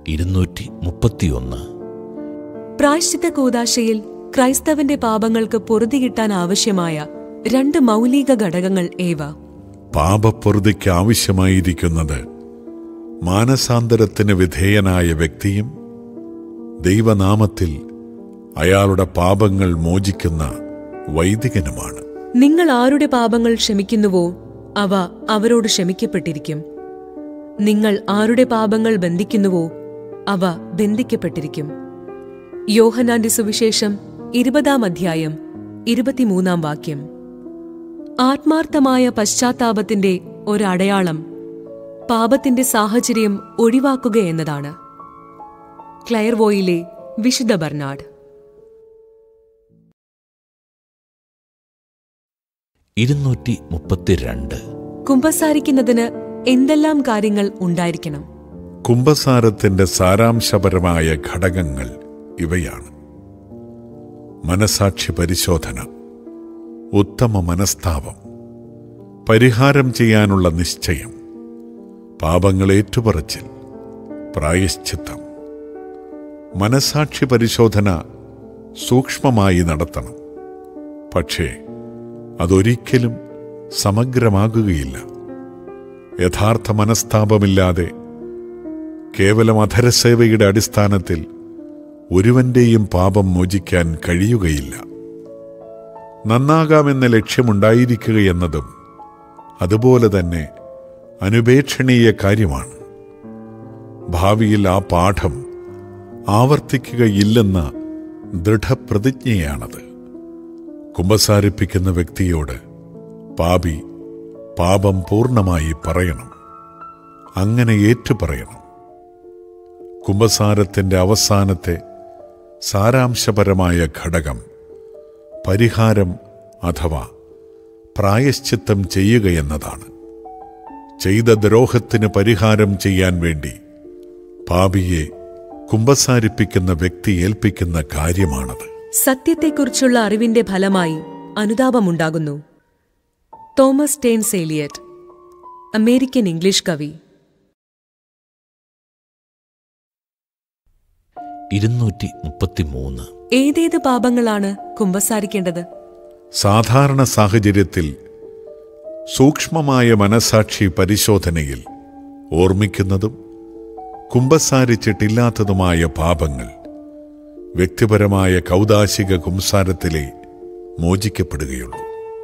ഇരുന്നൂറ്റി മുപ്പത്തിയൊന്ന് പ്രായശ്ചിത്ത കൂതാശയിൽ ക്രൈസ്തവന്റെ പാപങ്ങൾക്ക് പൊറുതി കിട്ടാൻ ആവശ്യമായ രണ്ട് മൗലിക ഘടകങ്ങൾ ഏവ പാപപ്പൊറുതിക്ക് ആവശ്യമായിരിക്കുന്നത് മാനസാന്തരത്തിന് വിധേയനായ വ്യക്തിയും ദൈവനാമത്തിൽ അയാളുടെ പാപങ്ങൾ മോചിക്കുന്ന വൈദികനുമാണ് നിങ്ങൾ ആരുടെ പാപങ്ങൾ ക്ഷമിക്കുന്നുവോ അവ അവരോട് ക്ഷമിക്കപ്പെട്ടിരിക്കും നിങ്ങൾ ആരുടെ പാപങ്ങൾ ബന്ധിക്കുന്നുവോ അവ ബന്ധിക്കപ്പെട്ടിരിക്കും യോഹനാന്റെ സുവിശേഷം ഇരുപതാം അധ്യായം ഇരുപത്തിമൂന്നാം വാക്യം ആത്മാർത്ഥമായ പശ്ചാത്താപത്തിന്റെ ഒരടയാളം പാപത്തിന്റെ സാഹചര്യം ഒഴിവാക്കുക എന്നതാണ് ക്ലയർവോയിലെ വിശുദ്ധ ബർണാഡ് ഇരുന്നൂറ്റി മുപ്പത്തിരണ്ട് കുമ്പസാരിക്കുന്നതിന് എന്തെല്ലാം കാര്യങ്ങൾ ഉണ്ടായിരിക്കണം കുംഭസാരത്തിന്റെ സാരാംശപരമായ ഘടകങ്ങൾ ഇവയാണ് മനസാക്ഷി പരിശോധന ഉത്തമ മനസ്താപം പരിഹാരം ചെയ്യാനുള്ള നിശ്ചയം പാപങ്ങൾ ഏറ്റുപറച്ചിൽ പ്രായശ്ചിത്തം മനസാക്ഷി പരിശോധന സൂക്ഷ്മമായി നടത്തണം പക്ഷേ അതൊരിക്കലും സമഗ്രമാകുകയില്ല യഥാർത്ഥ മനസ്താപമില്ലാതെ കേവലം അധരസേവയുടെ അടിസ്ഥാനത്തിൽ ഒരുവന്റെയും പാപം മോചിക്കാൻ കഴിയുകയില്ല നന്നാകാമെന്ന ലക്ഷ്യമുണ്ടായിരിക്കുകയെന്നതും അതുപോലെ തന്നെ അനുപേക്ഷണീയ കാര്യമാണ് ഭാവിയിൽ ആ പാഠം ആവർത്തിക്കുകയില്ലെന്ന ദൃഢപ്രതിജ്ഞയാണത് കുമ്പസാരിപ്പിക്കുന്ന വ്യക്തിയോട് പാപി പാപം പൂർണ്ണമായി പറയണം അങ്ങനെ ഏറ്റുപറയണം കുമ്പസാരത്തിന്റെ അവസാനത്തെ സാരാംശപരമായ ഘടകം പരിഹാരം അഥവാ പ്രായശ്ചിത്തം ചെയ്യുകയെന്നതാണ് ചെയ്ത ദ്രോഹത്തിന് പരിഹാരം ചെയ്യാൻ വേണ്ടി പാപിയെ കുമ്പസാരിപ്പിക്കുന്ന വ്യക്തി ഏൽപ്പിക്കുന്ന കാര്യമാണത് സത്യത്തെക്കുറിച്ചുള്ള അറിവിന്റെ ഫലമായി അനുതാപമുണ്ടാകുന്നു തോമസ് ടെയിൻ സേലിയറ്റ് അമേരിക്കൻ ഇംഗ്ലീഷ് കവി ഇരുന്നൂറ്റി മുപ്പത്തിമൂന്ന് ഏതേത് പാപങ്ങളാണ് കുമ്പസാരിക്കേണ്ടത് സാധാരണ സാഹചര്യത്തിൽ സൂക്ഷ്മമായ മനസാക്ഷി പരിശോധനയിൽ ഓർമ്മിക്കുന്നതും കുമ്പസാരിച്ചിട്ടില്ലാത്തതുമായ പാപങ്ങൾ വ്യക്തിപരമായ കൗതാശിക കുംസാരത്തിലെ മോചിക്കപ്പെടുകയുള്ളൂ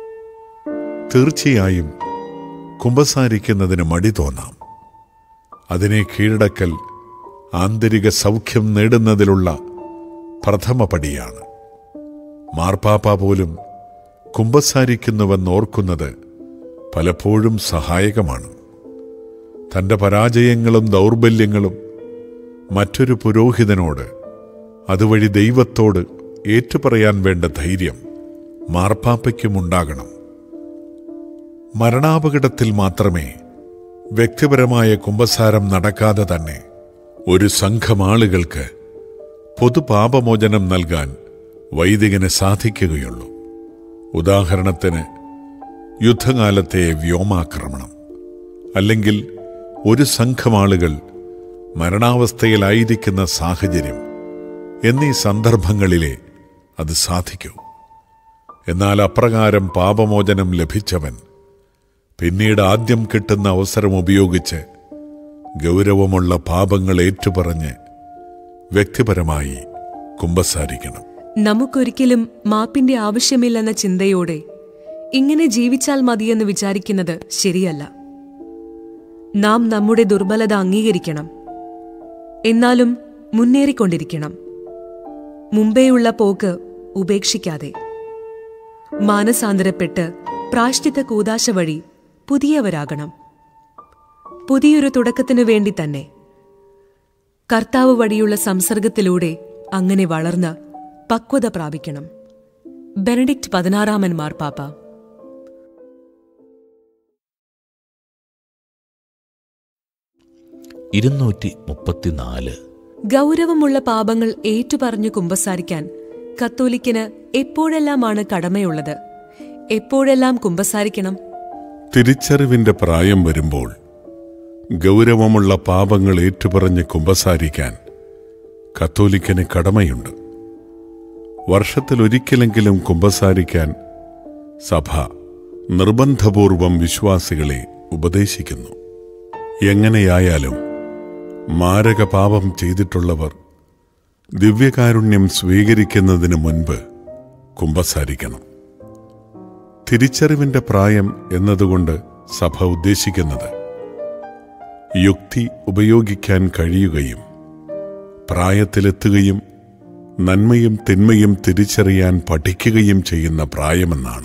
തീർച്ചയായും കുമ്പസാരിക്കുന്നതിന് മടി തോന്നാം അതിനെ കീഴടക്കൽ ആന്തരിക സൗഖ്യം നേടുന്നതിലുള്ള പ്രഥമ പടിയാണ് മാർപ്പാപ്പ പോലും കുമ്പസാരിക്കുന്നുവെന്നോർക്കുന്നത് പലപ്പോഴും സഹായകമാണ് തന്റെ പരാജയങ്ങളും ദൗർബല്യങ്ങളും മറ്റൊരു പുരോഹിതനോട് അതുവഴി ദൈവത്തോട് ഏറ്റുപറയാൻ വേണ്ട ധൈര്യം മാർപ്പാപ്പയ്ക്കുമുണ്ടാകണം മരണാപകടത്തിൽ മാത്രമേ വ്യക്തിപരമായ കുമ്പസാരം നടക്കാതെ തന്നെ ഒരു സംഘം ആളുകൾക്ക് പൊതുപാപമോചനം നൽകാൻ വൈദികന് സാധിക്കുകയുള്ളൂ ഉദാഹരണത്തിന് യുദ്ധകാലത്തെ വ്യോമാക്രമണം അല്ലെങ്കിൽ ഒരു സംഘം ആളുകൾ മരണാവസ്ഥയിലായിരിക്കുന്ന സാഹചര്യം എന്നീ സന്ദർഭങ്ങളിലെ അത് സാധിക്കൂ എന്നാൽ അപ്രകാരം പാപമോചനം ലഭിച്ചവൻ പിന്നീട് ആദ്യം കിട്ടുന്ന അവസരം ഉപയോഗിച്ച് ഗൗരവമുള്ള പാപങ്ങൾ ഏറ്റുപറഞ്ഞ് വ്യക്തിപരമായി കുമ്പസാരിക്കണം നമുക്കൊരിക്കലും മാപ്പിന്റെ ആവശ്യമില്ലെന്ന ചിന്തയോടെ ഇങ്ങനെ ജീവിച്ചാൽ മതിയെന്ന് വിചാരിക്കുന്നത് ശരിയല്ല നാം നമ്മുടെ ദുർബലത അംഗീകരിക്കണം എന്നാലും മുന്നേറിക്കൊണ്ടിരിക്കണം മുമ്പേയുള്ള പോക്ക് ഉപേക്ഷിക്കാതെ മാനസാന്തരപ്പെട്ട് പ്രാശ്ചിത്ത കൂതാശ വഴി പുതിയവരാകണം പുതിയൊരു തുടക്കത്തിനു വേണ്ടി തന്നെ കർത്താവ് വഴിയുള്ള സംസർഗത്തിലൂടെ അങ്ങനെ വളർന്ന് പക്വത പ്രാപിക്കണം ബെനഡിക്റ്റ് പതിനാറാമൻ മാർപ്പാപ്പ ഇരുന്നൂറ്റി മുപ്പത്തിനാല് ഗൗരവമുള്ള പാപങ്ങൾ ഏറ്റുപറഞ്ഞു കുമ്പസാരിക്കാൻ കത്തോലിക്കന് എപ്പോഴെല്ലാമാണ് കടമയുള്ളത് എപ്പോഴെല്ലാം കുമ്പസാരിക്കണം തിരിച്ചറിവിന്റെ പ്രായം വരുമ്പോൾ ഗൗരവമുള്ള പാപങ്ങൾ ഏറ്റുപറഞ്ഞ് കുമ്പസാരിക്കാൻ കത്തോലിക്കന് കടമയുണ്ട് വർഷത്തിലൊരിക്കലെങ്കിലും കുമ്പസാരിക്കാൻ സഭ നിർബന്ധപൂർവം വിശ്വാസികളെ ഉപദേശിക്കുന്നു എങ്ങനെയായാലും മാരക പാപം ചെയ്തിട്ടുള്ളവർ ദിവ്യകാരുണ്യം സ്വീകരിക്കുന്നതിന് മുൻപ് കുമ്പസാരിക്കണം തിരിച്ചറിവിന്റെ പ്രായം എന്നതുകൊണ്ട് സഭ ഉദ്ദേശിക്കുന്നത് യുക്തി ഉപയോഗിക്കാൻ കഴിയുകയും പ്രായത്തിലെത്തുകയും നന്മയും തിന്മയും തിരിച്ചറിയാൻ പഠിക്കുകയും ചെയ്യുന്ന പ്രായമെന്നാണ്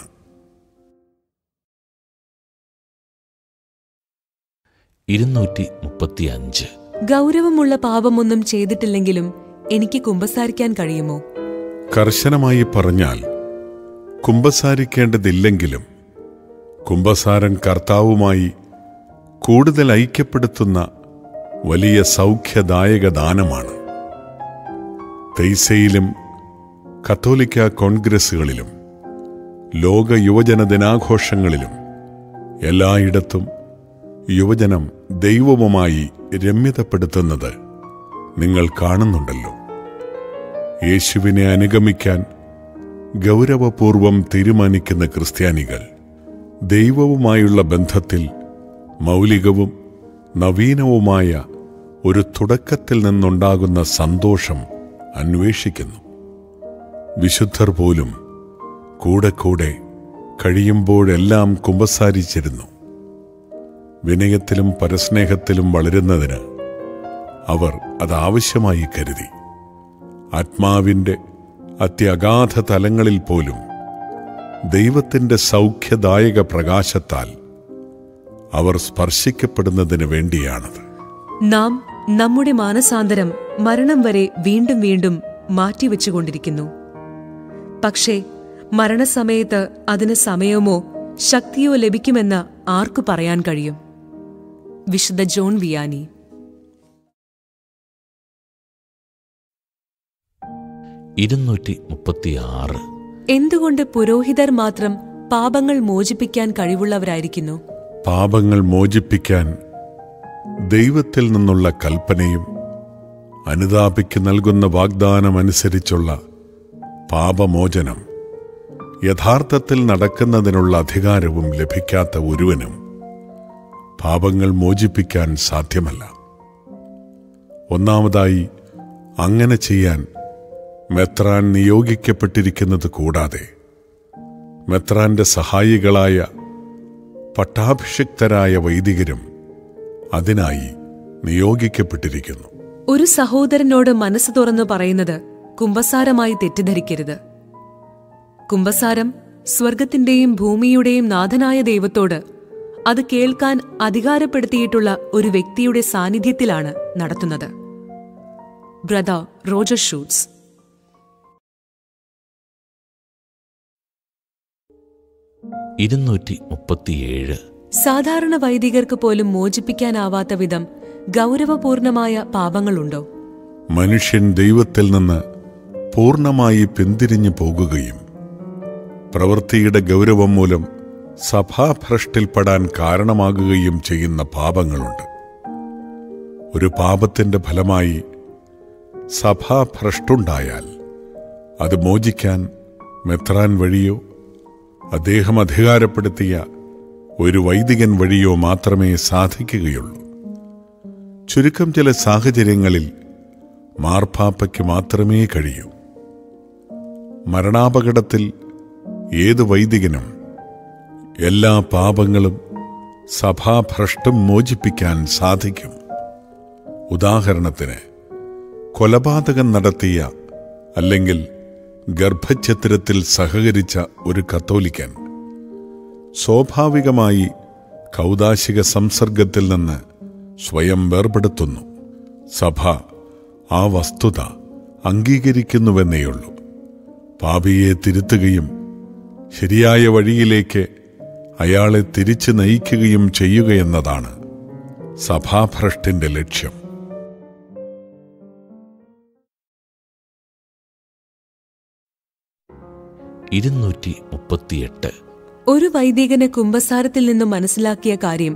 ഇരുന്നൂറ്റി മുപ്പത്തിയഞ്ച് ഗൗരവമുള്ള പാപമൊന്നും ചെയ്തിട്ടില്ലെങ്കിലും എനിക്ക് കുമ്പസാരിക്കാൻ കഴിയുമോ കർശനമായി പറഞ്ഞാൽ കുമ്പസാരിക്കേണ്ടതില്ലെങ്കിലും കുമ്പസാരൻ കർത്താവുമായി കൂടുതൽ ഐക്യപ്പെടുത്തുന്ന വലിയ സൗഖ്യദായക ദാനമാണ് തെയ്സയിലും കത്തോലിക്ക കോൺഗ്രസുകളിലും ലോക യുവജന ദിനാഘോഷങ്ങളിലും എല്ലായിടത്തും യുവജനം ദൈവവുമായി രമ്യതപ്പെടുത്തുന്നത് നിങ്ങൾ കാണുന്നുണ്ടല്ലോ യേശുവിനെ അനുഗമിക്കാൻ ഗൗരവപൂർവം തീരുമാനിക്കുന്ന ക്രിസ്ത്യാനികൾ ദൈവവുമായുള്ള ബന്ധത്തിൽ മൗലികവും നവീനവുമായ ഒരു തുടക്കത്തിൽ നിന്നുണ്ടാകുന്ന സന്തോഷം അന്വേഷിക്കുന്നു വിശുദ്ധർ പോലും കൂടെ കൂടെ കഴിയുമ്പോഴെല്ലാം കുമ്പസാരിച്ചിരുന്നു വിനയത്തിലും പരസ്നേഹത്തിലും വളരുന്നതിന് അവർ അത് ആവശ്യമായി കരുതി ആത്മാവിന്റെ അത്യഗാധ തലങ്ങളിൽ പോലും ദൈവത്തിന്റെ സൗഖ്യദായക പ്രകാശത്താൽ അവർ സ്പർശിക്കപ്പെടുന്നതിന് വേണ്ടിയാണത് നാം നമ്മുടെ മാനസാന്തരം മരണം വരെ വീണ്ടും വീണ്ടും മാറ്റിവെച്ചുകൊണ്ടിരിക്കുന്നു പക്ഷേ മരണസമയത്ത് അതിന് സമയമോ ശക്തിയോ ലഭിക്കുമെന്ന് ആർക്കു പറയാൻ കഴിയും വിശുദ്ധ ജോൺ വിയാനി ഇരുന്നൂറ്റി മുപ്പത്തിയാറ് എന്തുകൊണ്ട് പുരോഹിതർ മാത്രം പാപങ്ങൾ മോചിപ്പിക്കാൻ കഴിവുള്ളവരായിരിക്കുന്നു പാപങ്ങൾ മോചിപ്പിക്കാൻ ദൈവത്തിൽ നിന്നുള്ള കൽപ്പനയും അനുതാപിക്ക് നൽകുന്ന വാഗ്ദാനമനുസരിച്ചുള്ള പാപമോചനം യഥാർത്ഥത്തിൽ നടക്കുന്നതിനുള്ള അധികാരവും ലഭിക്കാത്ത ഒരുവനും പാപങ്ങൾ മോചിപ്പിക്കാൻ സാധ്യമല്ല ഒന്നാമതായി അങ്ങനെ ചെയ്യാൻ മെത്രാൻ നിയോഗിക്കപ്പെട്ടിരിക്കുന്നത് കൂടാതെ മെത്രാന്റെ സഹായികളായ പട്ടാഭിഷിക്തരായ വൈദികരും അതിനായി നിയോഗിക്കപ്പെട്ടിരിക്കുന്നു ഒരു സഹോദരനോട് മനസ്സ് തുറന്നു പറയുന്നത് കുംഭസാരമായി തെറ്റിദ്ധരിക്കരുത് കുംഭസാരം സ്വർഗത്തിന്റെയും ഭൂമിയുടെയും നാഥനായ ദൈവത്തോട് അത് കേൾക്കാൻ അധികാരപ്പെടുത്തിയിട്ടുള്ള ഒരു വ്യക്തിയുടെ സാന്നിധ്യത്തിലാണ് നടത്തുന്നത് ബ്രദർ റോജർ ഷൂട്ട്സ് ഇരുന്നൂറ്റി മുപ്പത്തിയേഴ് സാധാരണ വൈദികർക്ക് പോലും മോചിപ്പിക്കാനാവാത്ത വിധം ഗൗരവപൂർണമായ പാപങ്ങളുണ്ടോ മനുഷ്യൻ ദൈവത്തിൽ നിന്ന് പൂർണ്ണമായി പിന്തിരിഞ്ഞു പോകുകയും പ്രവൃത്തിയുടെ ഗൗരവം മൂലം സഭാഭ്രഷ്ടിൽപ്പെടാൻ കാരണമാകുകയും ചെയ്യുന്ന പാപങ്ങളുണ്ട് ഒരു പാപത്തിന്റെ ഫലമായി സഭാഭ്രഷ്ടുണ്ടായാൽ അത് മോചിക്കാൻ മെത്രാൻ വഴിയോ അദ്ദേഹം അധികാരപ്പെടുത്തിയ ഒരു വൈദികൻ വഴിയോ മാത്രമേ സാധിക്കുകയുള്ളൂ ചുരുക്കം ചില സാഹചര്യങ്ങളിൽ മാർപ്പാപ്പയ്ക്ക് മാത്രമേ കഴിയൂ മരണാപകടത്തിൽ ഏത് വൈദികനും എല്ലാ പാപങ്ങളും സഭാഭ്രഷ്ടും മോചിപ്പിക്കാൻ സാധിക്കും ഉദാഹരണത്തിന് കൊലപാതകം നടത്തിയ അല്ലെങ്കിൽ ഗർഭഛിദ്രത്തിൽ സഹകരിച്ച ഒരു കത്തോലിക്കൻ സ്വാഭാവികമായി കൗദാശിക സംസർഗത്തിൽ നിന്ന് സ്വയം വേർപെടുത്തുന്നു സഭ ആ വസ്തുത അംഗീകരിക്കുന്നുവെന്നേയുള്ളൂ പാപിയെ തിരുത്തുകയും ശരിയായ വഴിയിലേക്ക് അയാളെ തിരിച്ചു നയിക്കുകയും ചെയ്യുകയെന്നതാണ് സഭാഭ്രഷ്ടിന്റെ ലക്ഷ്യം ഇരുന്നൂറ്റി മുപ്പത്തിയെട്ട് ഒരു വൈദികന് കുംഭസാരത്തിൽ നിന്നും മനസ്സിലാക്കിയ കാര്യം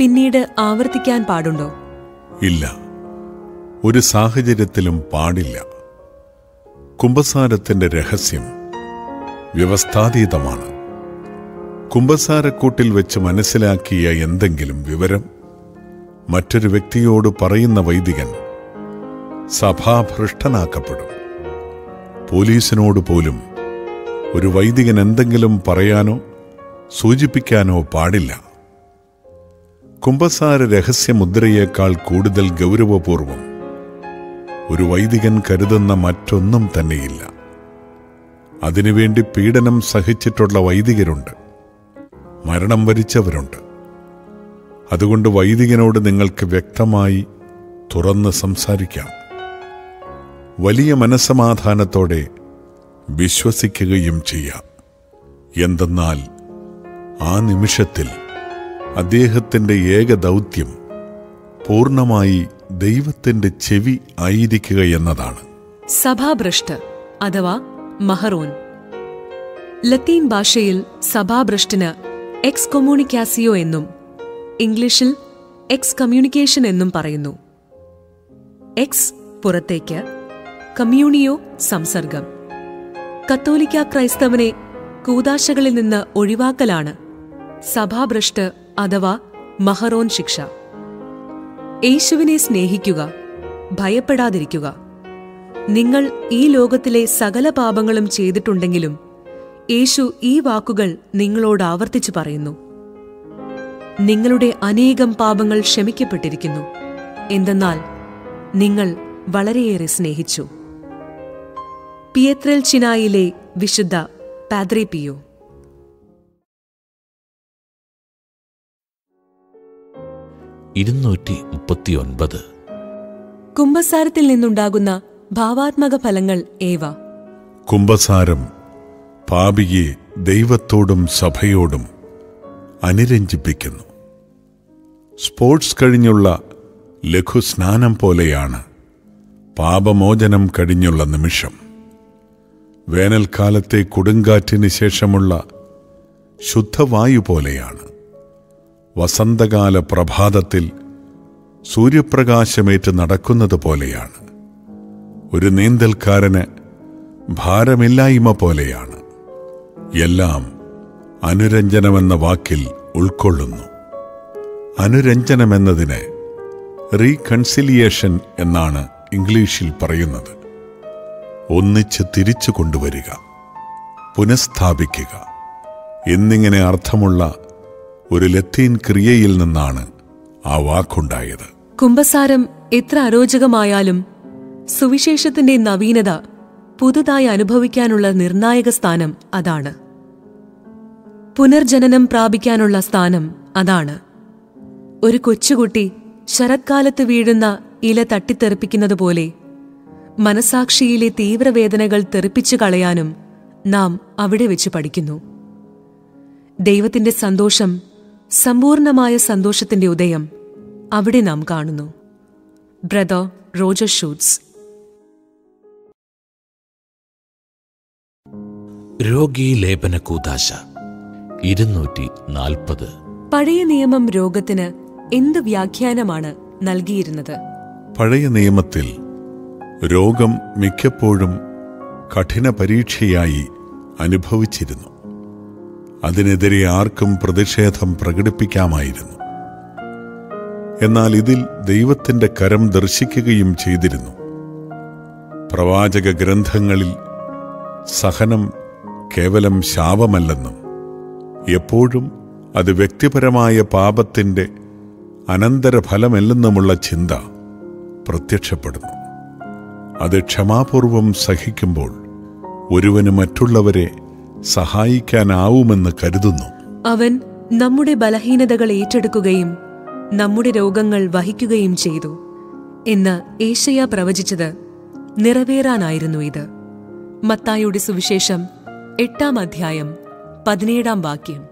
പിന്നീട് ആവർത്തിക്കാൻ പാടുണ്ടോ ഇല്ല ഒരു സാഹചര്യത്തിലും പാടില്ല കുംഭസാരത്തിന്റെ രഹസ്യം വ്യവസ്ഥാതീതമാണ് കുംഭസാരക്കൂട്ടിൽ വെച്ച് മനസ്സിലാക്കിയ എന്തെങ്കിലും വിവരം മറ്റൊരു വ്യക്തിയോട് പറയുന്ന വൈദികൻ സഭാഭ്രഷ്ടനാക്കപ്പെടും പോലീസിനോട് പോലും ഒരു വൈദികൻ എന്തെങ്കിലും പറയാനോ സൂചിപ്പിക്കാനോ പാടില്ല കുംഭസാര രഹസ്യമുദ്രയേക്കാൾ കൂടുതൽ ഗൗരവപൂർവം ഒരു വൈദികൻ കരുതുന്ന മറ്റൊന്നും തന്നെയില്ല അതിനുവേണ്ടി പീഡനം സഹിച്ചിട്ടുള്ള വൈദികരുണ്ട് മരണം വരിച്ചവരുണ്ട് അതുകൊണ്ട് വൈദികനോട് നിങ്ങൾക്ക് വ്യക്തമായി തുറന്ന് സംസാരിക്കാം വലിയ മനസ്സമാധാനത്തോടെ വിശ്വസിക്കുകയും ചെയ്യാം എന്തെന്നാൽ ആ നിമിഷത്തിൽ അദ്ദേഹത്തിന്റെ ഏക ദൗത്യം പൂർണ്ണമായി ദൈവത്തിന്റെ ചെവി ആയിരിക്കുക എന്നതാണ് സഭാഭ്രഷ്ട് അഥവാ മഹറോൻ ലത്തീൻ ഭാഷയിൽ സഭാഭ്രഷ്ടിന് എക്സ് കൊമ്യൂണിക്കാസിയോ എന്നും ഇംഗ്ലീഷിൽ എക്സ് കമ്മ്യൂണിക്കേഷൻ എന്നും പറയുന്നു എക്സ് പുറത്തേക്ക് കമ്മ്യൂണിയോ സംസർഗം കത്തോലിക്ക ക്രൈസ്തവനെ കൂതാശകളിൽ നിന്ന് ഒഴിവാക്കലാണ് സഭാഭ്രഷ്ട് അഥവാ മഹറോൻ ശിക്ഷ യേശുവിനെ സ്നേഹിക്കുക ഭയപ്പെടാതിരിക്കുക നിങ്ങൾ ഈ ലോകത്തിലെ സകല പാപങ്ങളും ചെയ്തിട്ടുണ്ടെങ്കിലും യേശു ഈ വാക്കുകൾ നിങ്ങളോട് ആവർത്തിച്ചു പറയുന്നു നിങ്ങളുടെ അനേകം പാപങ്ങൾ ക്ഷമിക്കപ്പെട്ടിരിക്കുന്നു എന്തെന്നാൽ നിങ്ങൾ വളരെയേറെ സ്നേഹിച്ചു പിയത്രൽ ചിനായിലെ വിശുദ്ധ പാദ്രേ പിയോ ഇരുന്നൂറ്റി മുപ്പത്തിയൊൻപത് കുംഭസാരത്തിൽ നിന്നുണ്ടാകുന്ന ഭാവാത്മക ഫലങ്ങൾ ഏവ കുംഭസാരം പാപിയെ ദൈവത്തോടും സഭയോടും അനുരഞ്ജിപ്പിക്കുന്നു സ്പോർട്സ് കഴിഞ്ഞുള്ള ലഘുസ്നാനം പോലെയാണ് പാപമോചനം കഴിഞ്ഞുള്ള നിമിഷം വേനൽക്കാലത്തെ കൊടുങ്കാറ്റിന് ശേഷമുള്ള ശുദ്ധവായു പോലെയാണ് വസന്തകാല പ്രഭാതത്തിൽ സൂര്യപ്രകാശമേറ്റ് നടക്കുന്നത് പോലെയാണ് ഒരു നീന്തൽക്കാരന് ഭാരമില്ലായ്മ പോലെയാണ് എല്ലാം അനുരഞ്ജനമെന്ന വാക്കിൽ ഉൾക്കൊള്ളുന്നു അനുരഞ്ജനമെന്നതിന് റീകൺസിലിയേഷൻ എന്നാണ് ഇംഗ്ലീഷിൽ പറയുന്നത് ഒന്നിച്ച് തിരിച്ചു കൊണ്ടുവരിക പുനഃസ്ഥാപിക്കുക എന്നിങ്ങനെ അർത്ഥമുള്ള ഒരു ലത്തീൻ ക്രിയയിൽ നിന്നാണ് ആ വാക്കുണ്ടായത് കുംഭസാരം എത്ര അരോചകമായാലും സുവിശേഷത്തിന്റെ നവീനത പുതുതായി അനുഭവിക്കാനുള്ള നിർണായക സ്ഥാനം അതാണ് പുനർജനനം പ്രാപിക്കാനുള്ള സ്ഥാനം അതാണ് ഒരു കൊച്ചുകുട്ടി ശരത്കാലത്ത് വീഴുന്ന ഇല തട്ടിത്തെറിപ്പിക്കുന്നത് പോലെ മനസാക്ഷിയിലെ തീവ്രവേദനകൾ തെറിപ്പിച്ചു കളയാനും നാം അവിടെ വെച്ച് പഠിക്കുന്നു ദൈവത്തിന്റെ സന്തോഷം സമ്പൂർണമായ സന്തോഷത്തിന്റെ ഉദയം അവിടെ നാം കാണുന്നു ബ്രദർ റോജർ ഷൂട്ട്സ് രോഗീ ലേപന കൂതാശ ഇരുന്നൂറ്റി നാൽപ്പത് പഴയ നിയമം രോഗത്തിന് എന്ത് വ്യാഖ്യാനമാണ് നൽകിയിരുന്നത് പഴയ നിയമത്തിൽ രോഗം മിക്കപ്പോഴും കഠിന പരീക്ഷയായി അനുഭവിച്ചിരുന്നു അതിനെതിരെ ആർക്കും പ്രതിഷേധം പ്രകടിപ്പിക്കാമായിരുന്നു എന്നാൽ ഇതിൽ ദൈവത്തിന്റെ കരം ദർശിക്കുകയും ചെയ്തിരുന്നു പ്രവാചക ഗ്രന്ഥങ്ങളിൽ സഹനം കേവലം ശാപമല്ലെന്നും എപ്പോഴും അത് വ്യക്തിപരമായ പാപത്തിന്റെ അനന്തരഫലമല്ലെന്നുമുള്ള ചിന്ത പ്രത്യക്ഷപ്പെടുന്നു അത് ക്ഷമാപൂർവം സഹിക്കുമ്പോൾ ഒരുവന് മറ്റുള്ളവരെ സഹായിക്കാനാവുമെന്ന് കരുതുന്നു അവൻ നമ്മുടെ ബലഹീനതകൾ ഏറ്റെടുക്കുകയും നമ്മുടെ രോഗങ്ങൾ വഹിക്കുകയും ചെയ്തു എന്ന് ഏഷ്യ പ്രവചിച്ചത് നിറവേറാനായിരുന്നു ഇത് മത്തായുടെ സുവിശേഷം എട്ടാം അധ്യായം പതിനേഴാം വാക്യം